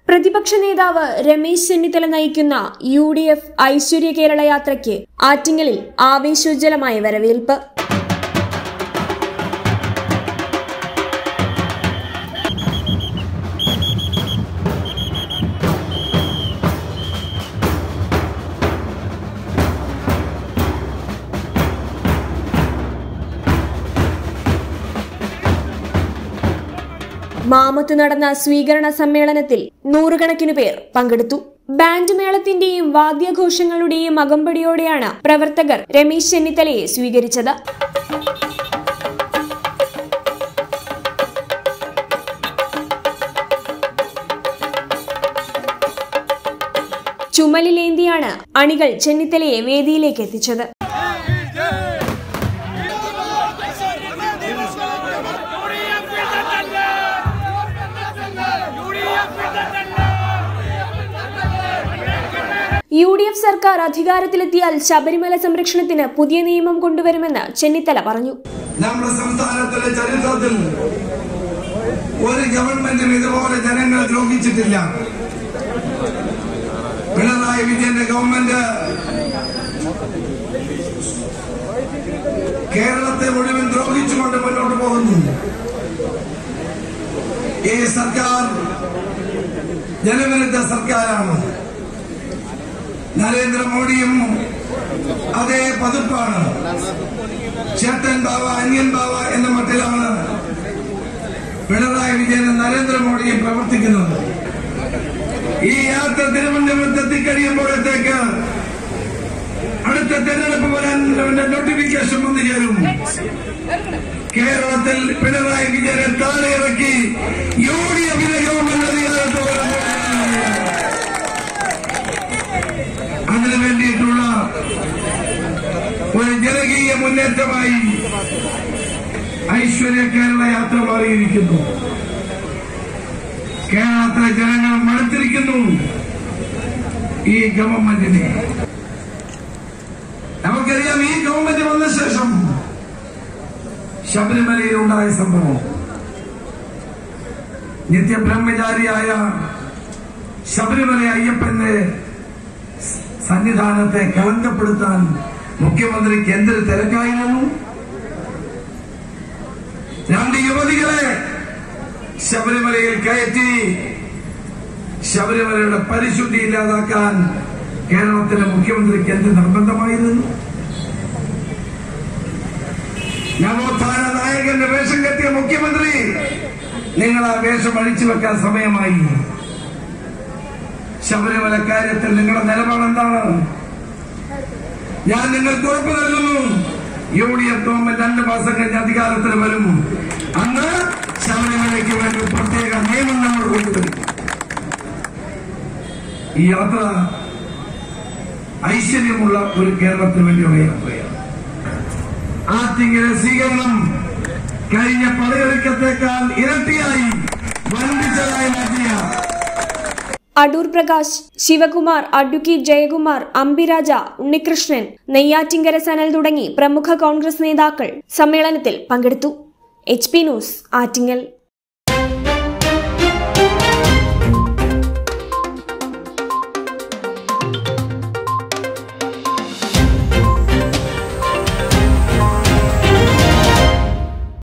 പ്രതിപക്ഷ നേതാവ് രമേശ് ചെന്നിത്തല നയിക്കുന്ന U D F Aishwarya Kerala യാത്രയ്ക്ക് ആറ്റിങ്ങലിൽ ആവേശോജ്വലമായ വരവേൽപ്പ് മാമത്ത് നടന്ന സ്വീകരണ സമ്മേളനത്തിൽ നൂറുകണക്കിനു പേർ പങ്കെടുത്തു ബാൻഡ് മേളത്തിന്റെയും വാദ്യഘോഷങ്ങളുടെയും അകമ്പടിയോടെയാണ് പ്രവർത്തകർ രമേശ് ചെന്നിത്തലയെ സ്വീകരിച്ചത് ചുമലിലേന്തിയാണ് അണികൾ ചെന്നിത്തലയെ വേദിയിലേക്ക് എത്തിച്ചത് യു ഡി എഫ് സർക്കാർ അധികാരത്തിലെത്തിയാൽ ശബരിമല സംരക്ഷണത്തിന് പുതിയ നിയമം കൊണ്ടുവരുമെന്ന് ചെന്നിത്തല പറഞ്ഞു നമ്മുടെ സംസ്ഥാനത്തിലെ ചരിത്രത്തിൽ ഒരു ഗവൺമെന്റും ഇതുപോലെ ജനങ്ങളെ ദ്രോഹിച്ചിട്ടില്ല പിണറായി വിജയന്റെ ഗവൺമെന്റ് കേരളത്തെ മുഴുവൻ ദ്രോഹിച്ചുകൊണ്ട് മുന്നോട്ട് പോകുന്നു ഈ സർക്കാർ ജനവിരുദ്ധ സർക്കാരാണ് നരേന്ദ്രമോദിയും അതേ പതിപ്പാണ് ചേട്ടൻ ബാവ അന്യൻ ബാവ എന്ന മട്ടിലാണ് പിണറായി വിജയനും നരേന്ദ്രമോദിയും പ്രവർത്തിക്കുന്നത് ഈ യാത്ര തിരുവനന്തപുരത്ത് എത്തിക്കഴിയുമ്പോഴത്തേക്ക് അടുത്ത തെരഞ്ഞെടുപ്പ് വരാൻ നോട്ടിഫിക്കേഷൻ വന്നു ചേരും കേരളത്തിൽ പിണറായി വിജയനെ താഴെ ഇറക്കി യു ഡി എഫിലെ ഗവൺമെന്റ് അധികാരത്തിൽ വരാൻ അതിനു വേണ്ടിയിട്ടുള്ള ഒരു ജനകീയ മുന്നേറ്റമായി ഐശ്വര്യ കേരള യാത്ര മാറിയിരിക്കുന്നു കേരളത്തിലെ ജനങ്ങൾ മടുത്തിരിക്കുന്നു ഈ ഗവൺമെന്റിനെ നമുക്കറിയാം ഈ ഗവൺമെന്റ് വന്ന ശേഷം ശബരിമലയിൽ ഉണ്ടായ സംഭവം നിത്യബ്രഹ്മചാരിയായ ശബരിമല അയ്യപ്പന്റെ സന്നിധാനത്തെ കളങ്കപ്പെടുത്താൻ മുഖ്യമന്ത്രിക്ക് എന്തൊരു തിരക്കായിരുന്നു രണ്ട് യുവതികളെ ശബരിമലയിൽ കയറ്റി ശബരിമലയുടെ പരിശുദ്ധി ഇല്ലാതാക്കാൻ കേരളത്തിലെ മുഖ്യമന്ത്രിക്ക് എന്ത് നിർബന്ധമായിരുന്നു നവോത്ഥാന നായകന്റെ വേഷം കെട്ടിയ മുഖ്യമന്ത്രി നിങ്ങൾ ആ വേഷം അഴിച്ചു വെക്കാൻ സമയമായി ശബരിമല കാര്യത്തിൽ നിങ്ങളുടെ നിലപാട് എന്താണ് ഞാൻ നിങ്ങൾക്ക് ഉറപ്പ് നൽകുന്നു യു ഡി എഫ് ഗവൺമെന്റ് രണ്ട് മാസം കഴിഞ്ഞ് അധികാരത്തിൽ വരും അന്ന് ശബരിമലയ്ക്ക് വേണ്ടി പ്രത്യേക നിയമം നമ്മൾ കൊണ്ടുവരും ഈ യാത്ര ഐശ്വര്യമുള്ള ഒരു കേരളത്തിന് വേണ്ടിയുള്ള യാത്രയാണ് ആറ്റിങ്ങലെ സ്വീകരണം കഴിഞ്ഞ പടയൊരുക്കത്തേക്കാൾ ഇരട്ടിയായി വൻപിച്ചതായി മാറ്റിയ അടൂർ പ്രകാശ് ശിവകുമാർ അഡ്വക്കേറ്റ് ജയകുമാർ അംബിരാജ ഉണ്ണികൃഷ്ണൻ നെയ്യാറ്റിങ്കര സനൽ തുടങ്ങി പ്രമുഖ കോൺഗ്രസ് നേതാക്കൾ സമ്മേളനത്തിൽ പങ്കെടുത്തു എച്ച് പി ന്യൂസ് ആറ്റിങ്ങൽ